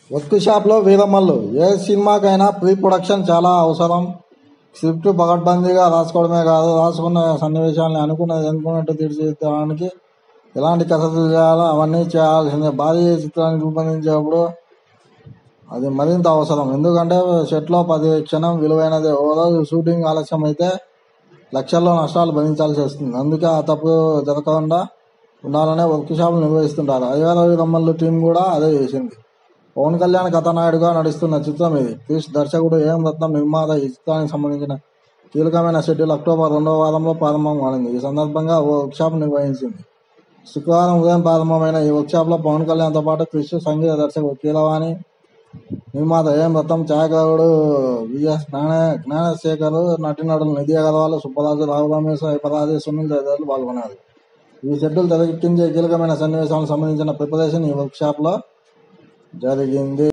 work షాప్లో వీరమ్మలు ఏ సినిమాకైనా pre production చాలా అవసరం స్క్రిప్ట్ పకడ్బందీగా రాసుకోవడమే కాదు రాసుకున్న సన్నివేశాలని అనుకున్నది అనుకున్నట్టు తీర్చిదిద్దడానికి ఎలాంటి కసరత్తు చేయాలో అవన్నీ చేయాల్సిందే భారీ చిత్రాన్ని రూపొందించేటప్పుడు అది మరింత అవసరం ఎందుకంటే సెట్లో పది క్షణం విలువైనదే ఓ రోజు షూటింగ్ ఆలస్యం అయితే లక్షల్లో నష్టాలు భరించాల్సి వస్తుంది అందుకే ఆ తప్పు జరగకుండా ఉండాలనే వర్క్ షాపులు నిర్వహిస్తుంటారు అయ్యారు రమ్మల్లు టీం కూడా అదే చేసింది పవన్ కళ్యాణ్ కథానాయుడుగా నడుస్తున్న చిత్రం ఇది క్రిష్ దర్శకుడు ఏం రత్నం నిర్మాత ఈ చిత్రానికి సంబంధించిన కీలకమైన షెడ్యూల్ అక్టోబర్ రెండవ వారంలో ప్రారంభం కానుంది ఈ సందర్భంగా ఓ వర్క్ షాప్ నిర్వహించింది శుక్రవారం ఉదయం ప్రారంభమైన ఈ వర్క్ షాప్ లో పవన్ కళ్యాణ్తో పాటు క్రిష్ సంగీత దర్శకుడు కీలవాణి నిర్మాత ఏం రత్నం ఛాయాగ్రాహకుడు విఎస్ జ్ఞాన జ్ఞానశేఖర్ నటీనటులు నిధి అగర్వాల్ సుబ్బరాజు రావు రమేష్ హైపరాజు సునీల్ తదితరులు పాల్గొన్నారు ఈ షెడ్యూల్ తెరకెక్కించే కీలకమైన సన్నివేశాలకు సంబంధించిన ప్రిపరేషన్ ఈ వర్క్ షాప్ లో జరిగింది